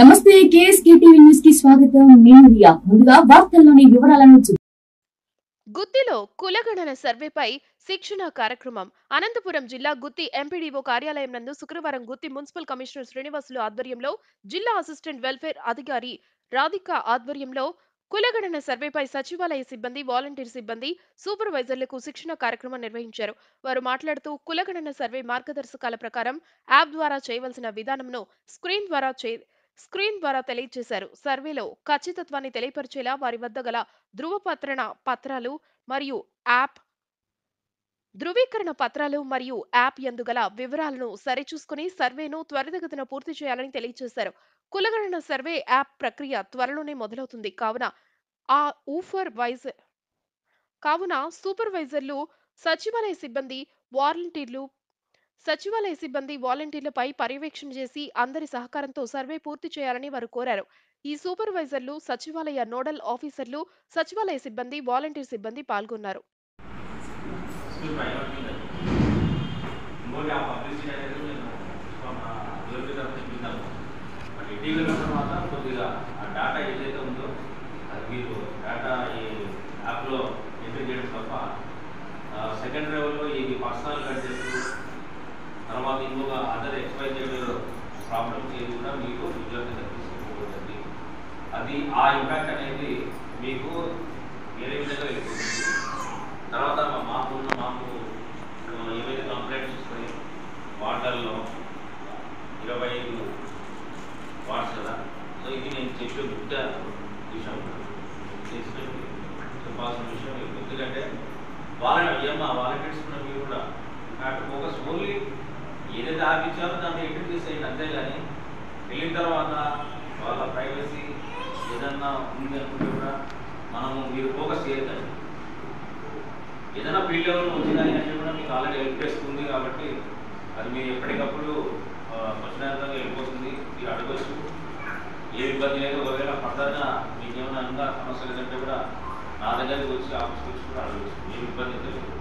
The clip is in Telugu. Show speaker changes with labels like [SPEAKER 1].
[SPEAKER 1] నమస్తే కేఎస్కే టీవీ న్యూస్ కి స్వాగతం నేను రియా ముందుగా వార్తల్లోని వివరాలను చూ-
[SPEAKER 2] గుత్తిలో కులగణన సర్వేపై శిక్షణ కార్యక్రమం అనంతపురం జిల్లా గుత్తి ఎంపీడీఓ కార్యాలయం నందు శుక్రవారం గుత్తి మున్సిపల్ కమిషనర్ శ్రీనివాసులు ఆధ్వర్యంలో జిల్లా అసిస్టెంట్ వెల్ఫేర్ అధికారి రాధిక ఆధ్వర్యంలో కులగణన సర్వేపై సచివాలయ సిబ్బంది వాలంటీర్ సిబ్బంది సూపర్వైజర్లకు శిక్షణ కార్యక్రమం నిర్వహించారు వారు మాట్లాడుతూ కులగణన సర్వే మార్గదర్శకాల ప్రకారం యాప్ ద్వారా చేయవలసిన విధానంను స్క్రీన్ ద్వారా చే స్క్రీన్ ద్వారా తెలియజేశారు సర్వేలో ఖచ్చితత్వాన్ని తెలియపరిచేలా వారి వద్ద గల ధృవపత్రణ పత్రాలు మరియు యాప్ ధృవీకరణ పత్రాలు మరియు యాప్ ఎందుగల వివరాలను సరిచూసుకుని సర్వేను త్వరితగతిన పూర్తి చేయాలని తెలియజేశారు కులగణన సర్వే యాప్ ప్రక్రియ త్వరలోనే మొదలవుతుంది కావున ఆ ఊఫర్ వైజ్ కావున సూపర్వైజర్లు సచివాలయ సిబ్బంది వాలంటీర్లు సచివాలయ సిబ్బంది వాలంటీర్లపై పర్యవేక్షణ చేసి అందరి సహకారంతో సర్వే పూర్తి చేయాలని వారు కోరారు ఈ సూపర్వైజర్లు సచివాలయ నోడల్ ఆఫీసర్లు సచివాలయ సిబ్బంది వాలంటీర్ సిబ్బంది పాల్గొన్నారు
[SPEAKER 3] స్కూల్ ప్రైవేట్ ఇంకోటి ఆ పబ్లిసిటీ అనేది నేను ఎవరికి తరఫు చూపించాను బట్ ఇటీవల తర్వాత కొద్దిగా ఆ డేటా ఏదైతే ఉందో అది మీరు డేటా ఈ యాప్లో ఎంట్రీ చేయడం తప్ప సెకండ్ లెవెల్లో ఇది పర్సనల్ కట్చేస్తూ తర్వాత ఇంకొక అదర్ ఎక్స్పైజెడ్ ప్రాబ్లమ్స్ ఏది కూడా మీకు ఉద్యోగం తీసుకుపోతుంది అది ఆ ఇంపాక్ట్ అనేది మీకు వేరే విధంగా వెళ్ళిపోతుంది తర్వాత మా- మాకు ఉన్న మాకు ఆ, ఏవైతే కంప్లైంట్స్ వస్తాయి వార్డుల్లో ఇరవై ఐదు వార్డ్స్ కదా సో ఇది నేను చెప్పే ముఖ్య విషయం చేసిన చెప్పాల్సిన విషయం ఇది. ఎందుకంటే వాళ్ళ ఏమా వాలంటీర్స్ ఉన్న మీరు కూడా నాట్ ఫోకస్ ఓన్లీ ఏదైతే ఆపించారో దాన్ని ఎంట్రీ చేసేయండి అంతేగాని వెళ్ళిన తర్వాత వాళ్ళ ప్రైవసీ ఏదన్నా ఉంది అనుకుంటే కూడా మనము మీరు ఫోకస్ చేయొద్దండి ఏదైనా ఫీల్డ్ లెవెల్ వచ్చిందని అంటే కూడా మీకు ఆల్రెడీ హెల్ప్ చేస్తుంది కాబట్టి అది మీరు ఎప్పటికప్పుడు క్వశ్చన్ వెళ్ళిపోతుంది మీరు అడగచ్చు ఏ ఇబ్బంది లేదు ఒకవేళ ఫర్దర్గా మీకు ఏమైనా ఇంకా సమస్యలు లేదంటే కూడా నా దగ్గరికి వచ్చి ఆఫీస్కి వచ్చి కూడా అడగచ్చు ఏ ఇబ్బంది లేదు